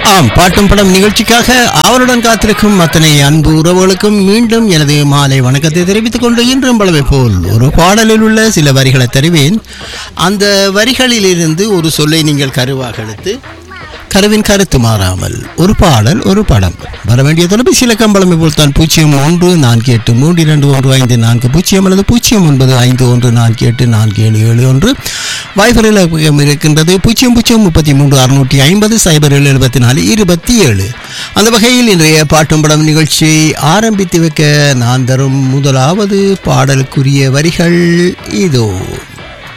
ஆம் பாட்டும் படம் நிகழ்ச்சிக்காக அவருடன் காத்திருக்கும் அத்தனை அன்பு உறவுகளுக்கும் மீண்டும் எனது மாலை வணக்கத்தை தெரிவித்துக் கொண்டு இன்றும் பலவை போல் ஒரு பாடலில் உள்ள சில வரிகளை தருவேன் அந்த வரிகளிலிருந்து ஒரு சொல்லை நீங்கள் கருவாக எடுத்து கருவின் கருத்து மாறாமல் ஒரு பாடல் ஒரு படம் வர வேண்டிய தொலைபேசி இலக்கம் பழமை போல் தான் பூஜ்ஜியம் ஒன்று நான்கு எட்டு மூன்று இரண்டு ஒன்று ஐந்து நான்கு பூஜ்ஜியம் அல்லது பூஜ்ஜியம் ஒன்பது ஐந்து ஒன்று நான்கு எட்டு நான்கு ஏழு ஏழு ஒன்று வைபர் இலக்கம் இருக்கின்றது பூஜ்ஜியம் பூஜ்ஜியம் முப்பத்தி மூன்று அறுநூற்றி ஐம்பது சைபர் ஏழு எழுபத்தி நாலு இருபத்தி ஏழு அந்த வகையில் இன்றைய பாட்டும் படம் நிகழ்ச்சியை ஆரம்பித்து வைக்க நான் தரும் முதலாவது பாடலுக்குரிய வரிகள் இதோ